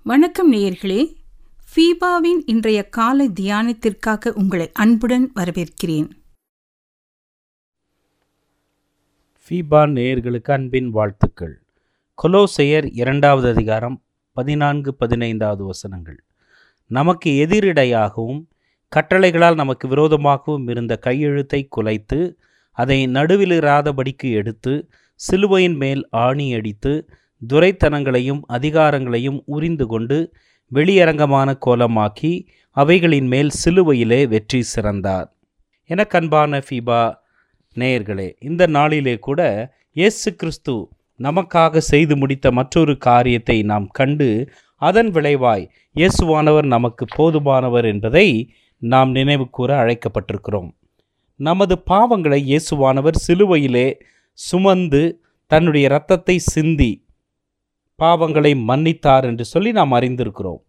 வணக்கம் நேயர்களே ஃபீபாவின் இன்றைய காலை தியானத்திற்காக உங்களை அன்புடன் வரவேற்கிறேன் ஃபீபா நேயர்களுக்கு அன்பின் வாழ்த்துக்கள் கொலோசெயர் இரண்டாவது அதிகாரம் பதினான்கு பதினைந்தாவது வசனங்கள் நமக்கு எதிரிடையாகவும் கட்டளைகளால் நமக்கு விரோதமாகவும் இருந்த கையெழுத்தை குலைத்து அதை நடுவிலிராதபடிக்கு எடுத்து சிலுவையின் மேல் ஆணி அடித்து துரைத்தனங்களையும் அதிகாரங்களையும் உரிந்து கொண்டு வெளியரங்கமான கோலமாக்கி அவைகளின் மேல் சிலுவையிலே வெற்றி சிறந்தார் என கண்பான ஃபீபா நேயர்களே இந்த நாளிலே கூட இயேசு கிறிஸ்து நமக்காக செய்து முடித்த மற்றொரு காரியத்தை நாம் கண்டு அதன் விளைவாய் இயேசுவானவர் நமக்கு போதுமானவர் என்பதை நாம் நினைவு கூற அழைக்கப்பட்டிருக்கிறோம் நமது பாவங்களை இயேசுவானவர் சிலுவையிலே சுமந்து தன்னுடைய இரத்தத்தை சிந்தி பாவங்களை மன்னித்தார் என்று சொல்லி நாம் அறிந்திருக்கிறோம்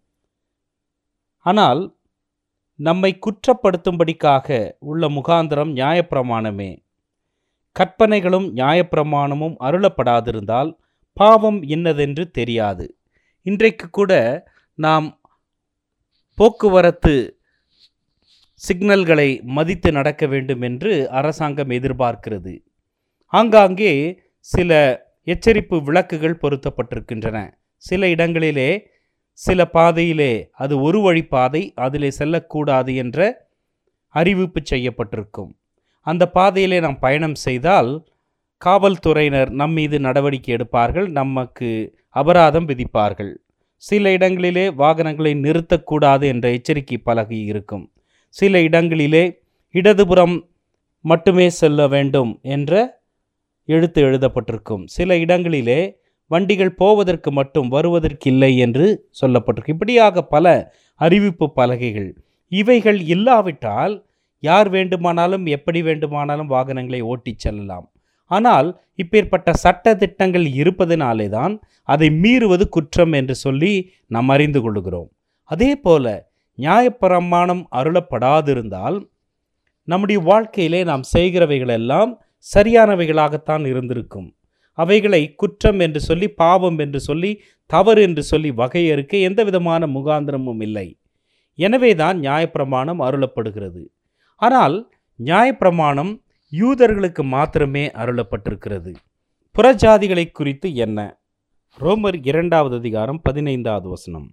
ஆனால் நம்மை குற்றப்படுத்தும்படிக்காக உள்ள முகாந்திரம் நியாயப்பிரமாணமே கற்பனைகளும் நியாயப்பிரமாணமும் அருளப்படாதிருந்தால் பாவம் இன்னதென்று தெரியாது இன்றைக்கு கூட நாம் போக்குவரத்து சிக்னல்களை மதித்து நடக்க வேண்டும் என்று அரசாங்கம் எதிர்பார்க்கிறது ஆங்காங்கே சில எச்சரிப்பு விளக்குகள் பொருத்தப்பட்டிருக்கின்றன சில இடங்களிலே சில பாதையிலே அது ஒரு வழி பாதை அதிலே செல்லக்கூடாது என்ற அறிவிப்பு செய்யப்பட்டிருக்கும் அந்த பாதையிலே நாம் பயணம் செய்தால் காவல்துறையினர் நம் மீது நடவடிக்கை எடுப்பார்கள் நமக்கு அபராதம் விதிப்பார்கள் சில இடங்களிலே வாகனங்களை நிறுத்தக்கூடாது என்ற எச்சரிக்கை பலகை இருக்கும் சில இடங்களிலே இடதுபுறம் மட்டுமே செல்ல வேண்டும் என்ற எழுத்து எழுதப்பட்டிருக்கும் சில இடங்களிலே வண்டிகள் போவதற்கு மட்டும் வருவதற்கு இல்லை என்று சொல்லப்பட்டிருக்கு இப்படியாக பல அறிவிப்பு பலகைகள் இவைகள் இல்லாவிட்டால் யார் வேண்டுமானாலும் எப்படி வேண்டுமானாலும் வாகனங்களை ஓட்டிச் செல்லலாம் ஆனால் இப்பேற்பட்ட சட்ட திட்டங்கள் இருப்பதினாலே தான் அதை மீறுவது குற்றம் என்று சொல்லி நாம் அறிந்து கொள்கிறோம் அதே போல நியாயப்பிரமாணம் அருளப்படாதிருந்தால் நம்முடைய வாழ்க்கையிலே நாம் செய்கிறவைகளெல்லாம் சரியானவைகளாகத்தான் இருந்திருக்கும் அவைகளை குற்றம் என்று சொல்லி பாவம் என்று சொல்லி தவறு என்று சொல்லி வகையறுக்க எந்த விதமான முகாந்திரமும் இல்லை எனவே தான் நியாயப்பிரமாணம் அருளப்படுகிறது ஆனால் நியாயப்பிரமாணம் யூதர்களுக்கு மாத்திரமே அருளப்பட்டிருக்கிறது புறஜாதிகளை குறித்து என்ன ரோமர் இரண்டாவது அதிகாரம் பதினைந்தாவது வசனம்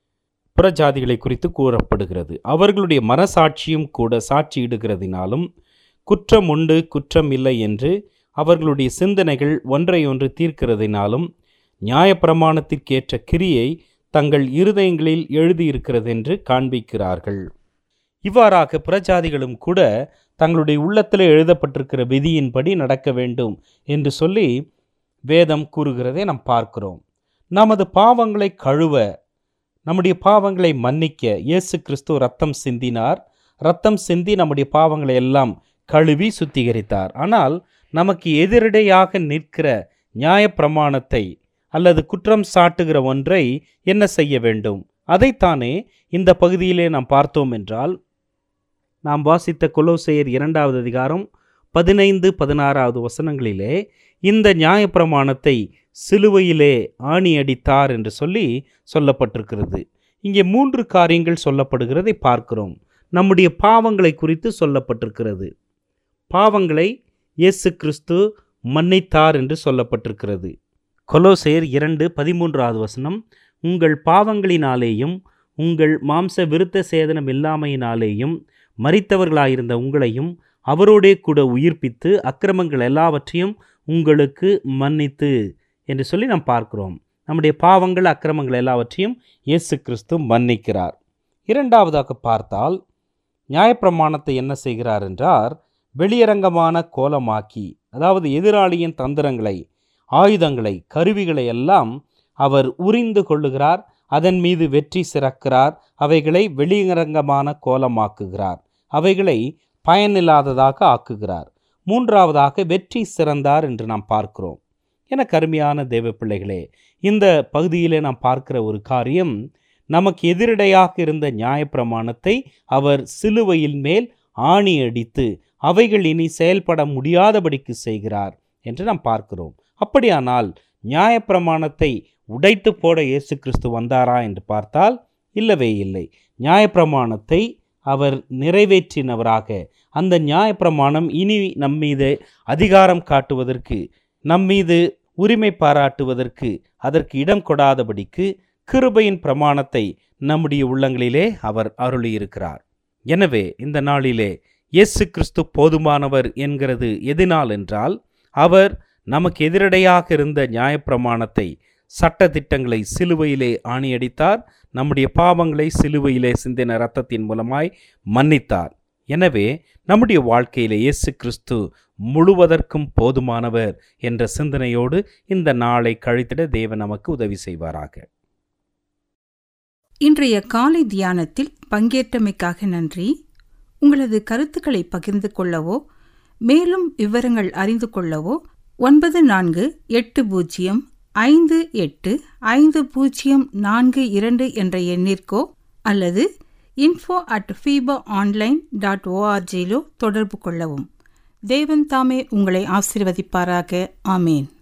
புறஜாதிகளை குறித்து கூறப்படுகிறது அவர்களுடைய மனசாட்சியும் கூட சாட்சியிடுகிறதினாலும் குற்றம் உண்டு குற்றம் இல்லை என்று அவர்களுடைய சிந்தனைகள் ஒன்றையொன்று தீர்க்கிறதினாலும் நியாயப்பிரமாணத்திற்கேற்ற கிரியை தங்கள் இருதயங்களில் எழுதியிருக்கிறதென்று காண்பிக்கிறார்கள் இவ்வாறாக புறஜாதிகளும் கூட தங்களுடைய உள்ளத்தில் எழுதப்பட்டிருக்கிற விதியின்படி நடக்க வேண்டும் என்று சொல்லி வேதம் கூறுகிறதை நாம் பார்க்கிறோம் நமது பாவங்களை கழுவ நம்முடைய பாவங்களை மன்னிக்க இயேசு கிறிஸ்து ரத்தம் சிந்தினார் ரத்தம் சிந்தி நம்முடைய பாவங்களை எல்லாம் கழுவி சுத்திகரித்தார் ஆனால் நமக்கு எதிரடையாக நிற்கிற நியாயப்பிரமாணத்தை அல்லது குற்றம் சாட்டுகிற ஒன்றை என்ன செய்ய வேண்டும் அதைத்தானே இந்த பகுதியிலே நாம் பார்த்தோம் என்றால் நாம் வாசித்த கொலோசையர் இரண்டாவது அதிகாரம் பதினைந்து பதினாறாவது வசனங்களிலே இந்த நியாயப்பிரமாணத்தை சிலுவையிலே ஆணி அடித்தார் என்று சொல்லி சொல்லப்பட்டிருக்கிறது இங்கே மூன்று காரியங்கள் சொல்லப்படுகிறதை பார்க்கிறோம் நம்முடைய பாவங்களை குறித்து சொல்லப்பட்டிருக்கிறது பாவங்களை இயேசு கிறிஸ்து மன்னித்தார் என்று சொல்லப்பட்டிருக்கிறது கொலோசேர் இரண்டு பதிமூன்றாவது வசனம் உங்கள் பாவங்களினாலேயும் உங்கள் மாம்ச விருத்த சேதனம் இல்லாமையினாலேயும் மறித்தவர்களாயிருந்த உங்களையும் அவரோடே கூட உயிர்ப்பித்து அக்கிரமங்கள் எல்லாவற்றையும் உங்களுக்கு மன்னித்து என்று சொல்லி நாம் பார்க்கிறோம் நம்முடைய பாவங்கள் அக்கிரமங்கள் எல்லாவற்றையும் இயேசு கிறிஸ்து மன்னிக்கிறார் இரண்டாவதாக பார்த்தால் நியாயப்பிரமாணத்தை என்ன செய்கிறார் என்றார் வெளியரங்கமான கோலமாக்கி அதாவது எதிராளியின் தந்திரங்களை ஆயுதங்களை கருவிகளை எல்லாம் அவர் உரிந்து கொள்ளுகிறார் அதன் மீது வெற்றி சிறக்கிறார் அவைகளை வெளியரங்கமான கோலமாக்குகிறார் அவைகளை பயனில்லாததாக ஆக்குகிறார் மூன்றாவதாக வெற்றி சிறந்தார் என்று நாம் பார்க்கிறோம் என கருமையான தேவ பிள்ளைகளே இந்த பகுதியிலே நாம் பார்க்கிற ஒரு காரியம் நமக்கு எதிரடையாக இருந்த நியாயப்பிரமாணத்தை அவர் சிலுவையில் மேல் ஆணி அடித்து அவைகள் இனி செயல்பட முடியாதபடிக்கு செய்கிறார் என்று நாம் பார்க்கிறோம் அப்படியானால் நியாயப்பிரமாணத்தை உடைத்து போட இயேசு கிறிஸ்து வந்தாரா என்று பார்த்தால் இல்லவே இல்லை நியாயப்பிரமாணத்தை அவர் நிறைவேற்றினவராக அந்த நியாயப்பிரமாணம் இனி நம்மீது அதிகாரம் காட்டுவதற்கு நம்மீது உரிமை பாராட்டுவதற்கு அதற்கு இடம் கொடாதபடிக்கு கிருபையின் பிரமாணத்தை நம்முடைய உள்ளங்களிலே அவர் அருளியிருக்கிறார் எனவே இந்த நாளிலே இயேசு கிறிஸ்து போதுமானவர் என்கிறது எதனால் என்றால் அவர் நமக்கு எதிரடையாக இருந்த நியாயப்பிரமாணத்தை சட்டதிட்டங்களை சிலுவையிலே ஆணியடித்தார் நம்முடைய பாவங்களை சிலுவையிலே சிந்தின இரத்தத்தின் மூலமாய் மன்னித்தார் எனவே நம்முடைய வாழ்க்கையிலே இயேசு கிறிஸ்து முழுவதற்கும் போதுமானவர் என்ற சிந்தனையோடு இந்த நாளை கழித்திட தேவன் நமக்கு உதவி செய்வாராக இன்றைய காலை தியானத்தில் பங்கேற்றமைக்காக நன்றி உங்களது கருத்துக்களை பகிர்ந்து கொள்ளவோ மேலும் விவரங்கள் அறிந்து கொள்ளவோ ஒன்பது நான்கு எட்டு பூஜ்ஜியம் ஐந்து எட்டு ஐந்து பூஜ்ஜியம் நான்கு இரண்டு என்ற எண்ணிற்கோ அல்லது info at FEBA online dot ஓஆர்ஜியிலோ தொடர்பு கொள்ளவும் தேவன் தாமே உங்களை ஆசிர்வதிப்பாராக ஆமேன்